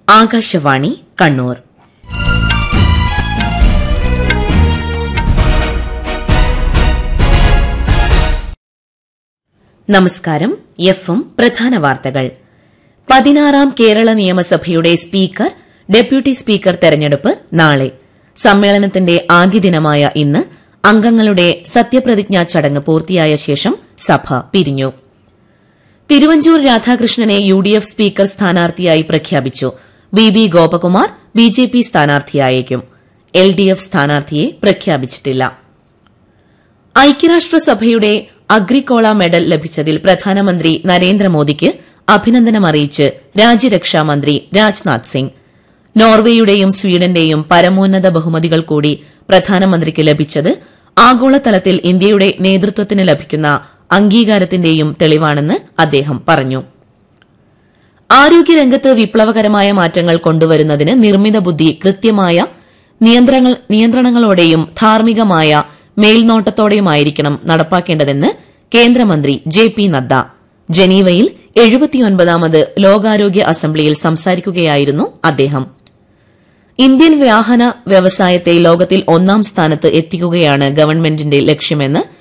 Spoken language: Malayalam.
ആകാശവാണി കണ്ണൂർ നമസ്കാരം എഫ് എം പ്രധാന വാർത്തകൾ പതിനാറാം കേരള നിയമസഭയുടെ സ്പീക്കർ ഡെപ്യൂട്ടി സ്പീക്കർ തെരഞ്ഞെടുപ്പ് നാളെ സമ്മേളനത്തിന്റെ ആദ്യ ദിനമായ ഇന്ന് അംഗങ്ങളുടെ സത്യപ്രതിജ്ഞാ ചടങ്ങ് പൂർത്തിയായ ശേഷം സഭ പിരിഞ്ഞു തിരുവഞ്ചൂർ രാധാകൃഷ്ണനെ യു ഡി എഫ് സ്പീക്കർ സ്ഥാനാർത്ഥിയായി പ്രഖ്യാപിച്ചു B B Gopakumar B J P സ്ഥാനാർത്ഥിയായേക്കും എൽ ഡി എഫ് സ്ഥാനാർത്ഥിയെ പ്രഖ്യാപിച്ചിട്ടില്ല ഐക്യരാഷ്ട്രസഭയുടെ അഗ്രിക്കോള മെഡൽ ലഭിച്ചതിൽ പ്രധാനമന്ത്രി നരേന്ദ്രമോദിക്ക് അഭിനന്ദനമറിയിച്ച് രാജ്യരക്ഷാമന്ത്രി രാജ്നാഥ് സിംഗ് നോർവേയുടെയും സ്വീഡന്റെയും പരമോന്നത ബഹുമതികൾ കൂടി പ്രധാനമന്ത്രിക്ക് ലഭിച്ചത് ആഗോളതലത്തിൽ ഇന്ത്യയുടെ നേതൃത്വത്തിന് ലഭിക്കുന്ന അംഗീകാരത്തിന്റെയും തെളിവാണെന്ന് അദ്ദേഹം പറഞ്ഞു ആരോഗ്യരംഗത്ത് വിപ്ലവകരമായ മാറ്റങ്ങൾ കൊണ്ടുവരുന്നതിന് നിർമ്മിത ബുദ്ധി കൃത്യമായ നിയന്ത്രണങ്ങൾ- നിയന്ത്രണങ്ങളോടെയും ധാർമ്മികമായ മേൽനോട്ടത്തോടെയുമായിരിക്കണം നടപ്പാക്കേണ്ടതെന്ന് കേന്ദ്രമന്ത്രി ജെ പി നദ്ദ ജനീവയിൽ എഴുപത്തിയൊൻപതാമത് ലോകാരോഗ്യ അസംബ്ലിയിൽ സംസാരിക്കുകയായിരുന്നു അദ്ദേഹം ഇന്ത്യൻ വാഹന വ്യവസായത്തെ ലോകത്തിൽ ഒന്നാം സ്ഥാനത്ത് എത്തിക്കുകയാണ് ഗവൺമെന്റിന്റെ ലക്ഷ്യമെന്ന്